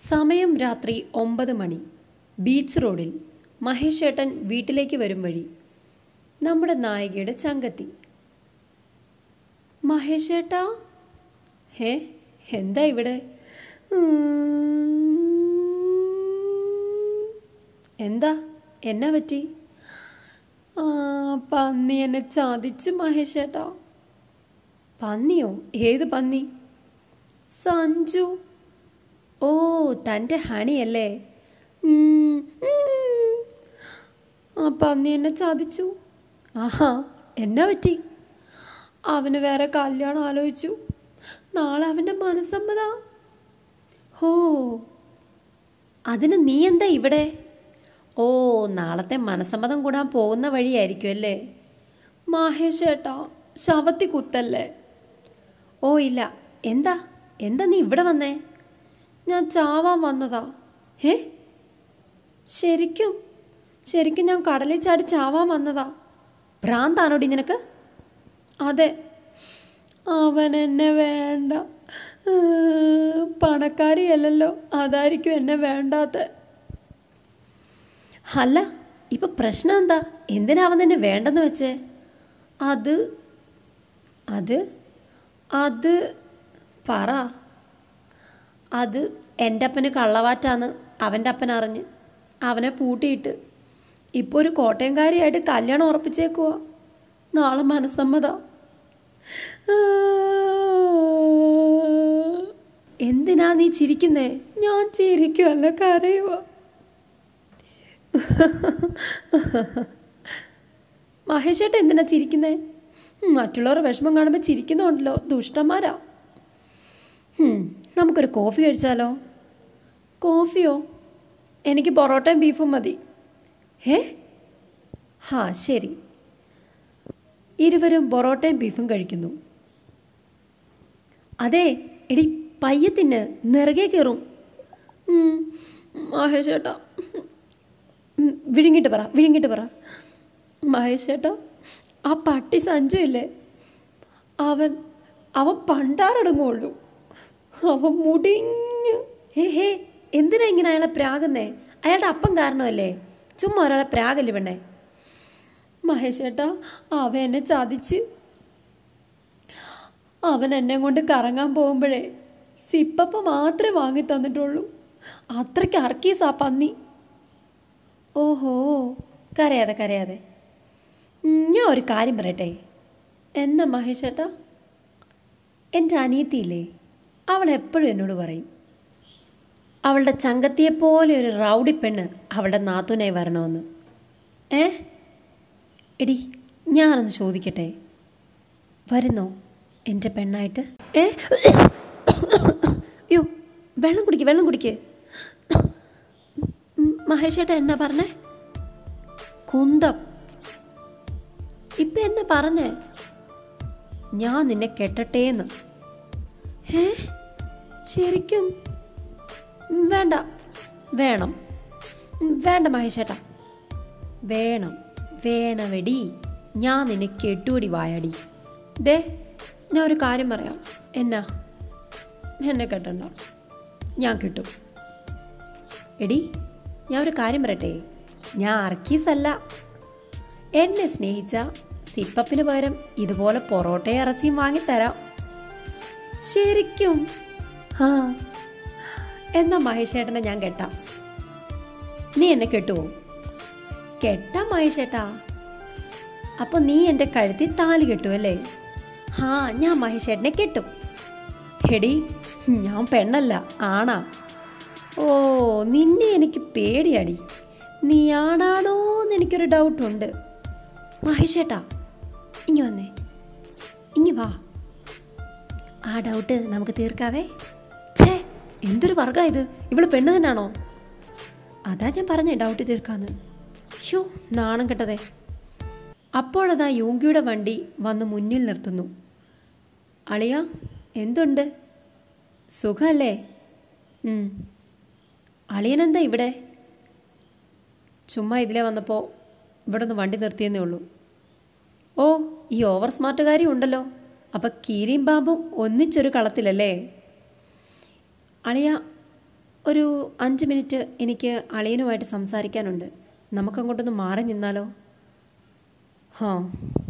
സമയം രാത്രി ഒമ്പത് മണി ബീച്ച് റോഡിൽ മഹേഷ് ഏട്ടൻ വീട്ടിലേക്ക് വരും വഴി നമ്മുടെ നായികയുടെ ചങ്കത്തി മഹേഷ് ഏട്ടാ ഹേ എന്താ ഇവിടെ ഉം. എന്താ എന്നാ പറ്റി ആ പന്നി എന്നെ ചതിച്ചു മഹേഷ് ഏട്ടാ പന്നിയോ ഏത് പന്നി സഞ്ജു ഓ തൻ്റെ ഹണിയല്ലേ ഉം, ഉം. ആ പന്നി എന്നെ ചതിച്ചു ആഹാ എന്നാ പറ്റി അവന് വേറെ കല്യാണം ആലോചിച്ചു നാളെ അവൻ്റെ മനസ്സമ്മത ഹോ അതിന് നീ എന്താ ഇവിടെ ഓ നാളത്തെ മനസ്സമ്മതം കൂടാൻ പോകുന്ന വഴിയായിരിക്കും അല്ലേ മാഹേഷ് ഏട്ടാ ശവത്തി കുത്തല്ലേ ഓ ഇല്ല എന്താ എന്താ നീ ഇവിടെ വന്നേ ഞാൻ ചാവാൻ വന്നതാ ഏ ശരിക്കും ശരിക്കും ഞാൻ കടലിൽ ചാടി ചാവാൻ വന്നതാ ഭ്രാന്താണോടി നിനക്ക് അതെ അവൻ എന്നെ വേണ്ട ഏഹ്, പണക്കാരിയല്ലല്ലോ അതായിരിക്കും എന്നെ വേണ്ടാത്ത അല്ല ഇപ്പൊ പ്രശ്നം എന്താ എന്തിനാ അവൻ നിന്നെ വേണ്ടെന്ന് വെച്ചേ അത് അത് അത് പറ അത് എൻ്റെ അപ്പന് കള്ളവാറ്റാന്ന് അവൻ്റെ അപ്പൻ അറിഞ്ഞ് അവനെ പൂട്ടിയിട്ട് ഇപ്പോൾ ഒരു കോട്ടയംകാരിയായിട്ട് കല്യാണം ഉറപ്പിച്ചേക്കുവാ നാളെ മനസ്സമ്മത എന്തിനാ നീ ചിരിക്കുന്നേ ഞാൻ ചിരിക്കുമല്ല കരയുവാ മഹേഷേട്ട എന്തിനാ ചിരിക്കുന്നേ ഉം, മറ്റുള്ളവരുടെ വിഷമം കാണുമ്പോൾ ചിരിക്കുന്നുണ്ടല്ലോ ദുഷ്ടന്മാരാ ഉം, നമുക്കൊരു കോഫി കഴിച്ചാലോ കോഫിയോ എനിക്ക് പൊറോട്ടയും ബീഫും മതി ഏ ഹാ ശരി ഇരുവരും പൊറോട്ടയും ബീഫും കഴിക്കുന്നു അതെ എടി പയ്യത്തിന് നിറകെ കയറും ഉം, മഹേഷ് ചേട്ടാ ഉം, വിഴുങ്ങിട്ട് പറ വിഴുങ്ങിട്ട് പറ മഹേഷ് ചേട്ടാ ആ പട്ടി സഞ്ജു ഇല്ലേ അവൻ അവൻ പണ്ടാറടങ്ങുള്ളൂ അവൻ മുടിഞ്ഞ് ഹേ ഹേ എന്തിനാ ഇങ്ങനെ അയാളെ പ്രാകുന്നേ അയാളുടെ അപ്പം കാരണമല്ലേ ചുമ്മാ ഒരാളെ പ്രാഗല്ലേ പെണ്ണേ മഹേഷ് ചേട്ടാ അവൻ എന്നെ ചതിച്ച് അവൻ എന്നെ കൊണ്ട് കറങ്ങാൻ പോകുമ്പോഴേ സിപ്പപ്പ മാത്രമേ വാങ്ങി തന്നിട്ടുള്ളൂ അത്രയ്ക്ക് അർക്കീസ് ആ പന്നി ഓഹോ കരയാതെ കരയാതെ ഉം, ഞാൻ ഒരു കാര്യം പറയട്ടെ എന്നാ മഹേഷ് ചേട്ടാ എൻ്റെ അനിയത്തിയില്ലേ അവൾ എപ്പോഴും എന്നോട് പറയും അവളുടെ ചങ്കത്തിയെപ്പോലെ ഒരു റൗഡി പെണ്ണ് അവളുടെ നാത്തൂനായി വരണമെന്ന് ഏ എടി ഞാനൊന്ന് ചോദിക്കട്ടെ വരുന്നോ എൻ്റെ പെണ്ണായിട്ട് ഏ അയ്യോ വെള്ളം കുടിക്ക് വെള്ളം കുടിക്ക് മഹേഷ് ചേട്ടാ എന്നാ പറഞ്ഞേ കുന്തം ഇപ്പൊ എന്നെ പറഞ്ഞേ ഞാൻ നിന്നെ കെട്ടട്ടേന്ന് ഏ ശരിക്കും ഉം, വേണ്ട വേണം ഉം, വേണ്ട മഹേഷേട്ടാ വേണം വേണമെടി ഞാൻ നിന്നെ കെട്ടുപടി വായടി ദേ ഞാൻ ഒരു കാര്യം പറയാം എന്നാ എന്നെ കെട്ടണ്ട ഞാൻ കിട്ടും എടി ഞാൻ ഒരു കാര്യം പറയട്ടെ ഞാൻ അർക്കീസല്ല എന്നെ സ്നേഹിച്ച സിപ്പപ്പിന് പകരം ഇതുപോലെ പൊറോട്ടയും ഇറച്ചിയും വാങ്ങിത്തരാം ശരിക്കും ആ എന്നാ മഹേഷേട്ടനെ ഞാൻ കെട്ടാം നീ എന്നെ കെട്ടുവോ കെട്ടാം മഹേഷേട്ടാ അപ്പൊ നീ എൻ്റെ കഴുത്തിൽ താലി കെട്ടുമല്ലേ ഹാ ഞാൻ മഹേഷേട്ടനെ കെട്ടും എടി ഞാൻ പെണ്ണല്ല ആണാ ഓ നിന്നെ എനിക്ക് പേടിയാടി നീ ആണാണോ എന്ന് എനിക്കൊരു ഡൗട്ടുണ്ട് മഹേഷേട്ടാ ഇങ്ങി വന്നേ ഇങ്ങി വാ ആ ഡൗട്ട് നമുക്ക് തീർക്കാവേ ഛേ എന്തൊരു വർഗ ഇത് ഇവള് പെണ്ണ് തന്നെയാണോ അതാ ഞാൻ പറഞ്ഞേ ഡൗട്ട് തീർക്കാന്ന് ഷോ നാണം കെട്ടതേ അപ്പോഴതാ യോങ്കിയുടെ വണ്ടി വന്ന് മുന്നിൽ നിർത്തുന്നു അളിയ എന്തുണ്ട് സുഖമല്ലേ ഉം. അളിയനെന്താ ഇവിടെ ചുമ്മാ ഇതിലെ വന്നപ്പോൾ ഇവിടെ ഒന്ന് വണ്ടി നിർത്തിയെന്നേ ഉള്ളൂ ഓ ഈ ഓവർ സ്മാർട്ടുകാരി ഉണ്ടല്ലോ അപ്പം കീരിയും പാമ്പും ഒന്നിച്ചൊരു കളത്തിലല്ലേ അളിയ ഒരു അഞ്ച് മിനിറ്റ് എനിക്ക് അളിയനുമായിട്ട് സംസാരിക്കാനുണ്ട് നമുക്കങ്ങോട്ടൊന്ന് മാറി നിന്നാലോ ഹാ